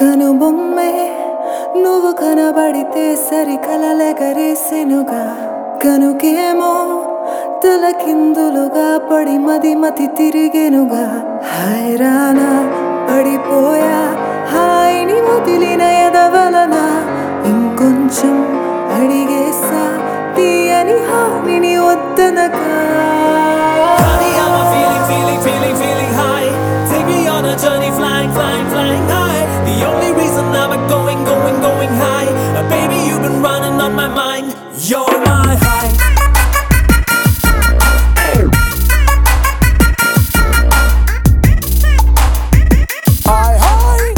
కనుబొమ్మే నువ్వు కనబడితే సరి కలలెగరేసెనుగా కనుకేమో తలకిందులుగా పడి మది మతి తిరిగెనుగా హైరానా పడిపోయా హాయిని వదిలిన ఎదవలన ఇంకొంచెం అడిగేసా తీయని హానిని వద్దనగా Honey, I'm a feeling, feeling, feeling, feeling high. Take me on a journey, flying, flying, flying high. The only reason I'm a going, going, going high. Uh, baby, you've been running on my mind. You're my high. Hi, hi.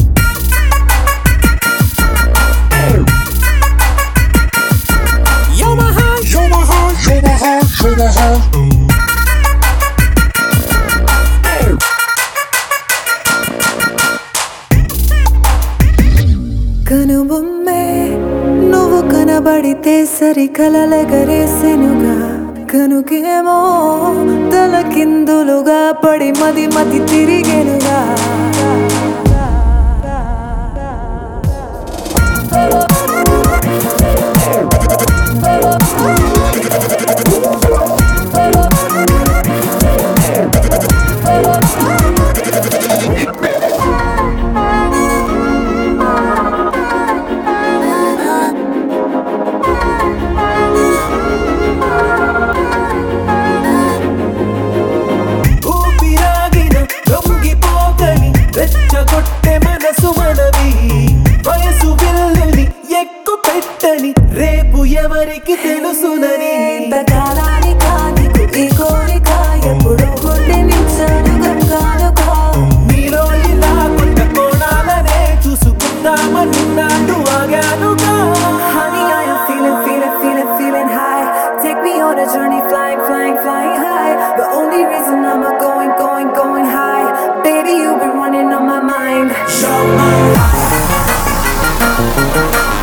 You're my high. You're my heart, you're my heart, you're my heart. కనుబొమ్మే నువ్వు కనబడితే సరి కలలెగరేసెనుగా కనుకేమో తలకిందులుగా పడి మది మతి తిరిగెనుగా ఊపిరాగిన లొంగిపోకని రెచ్చగొట్టె మనసు మనవి వయసు విల్లుని ఎక్కు పెట్టని రేపు ఎవరికి తెలుసునని ఇంతకాలానికా నీకు ఈ కోరిక ఎప్పుడు గుండె నించాను గంగాలుగా నీలో ఇలా కొత్త కోణాలనే చూసుకుందామని నాటు ఆగానుగా Honey, I am feeling, feeling, feeling, feeling high. Take me on a journey, flying, flying, flying high. The only reason I'm a going, going, going high. Baby, you've been running on my mind. You're my high.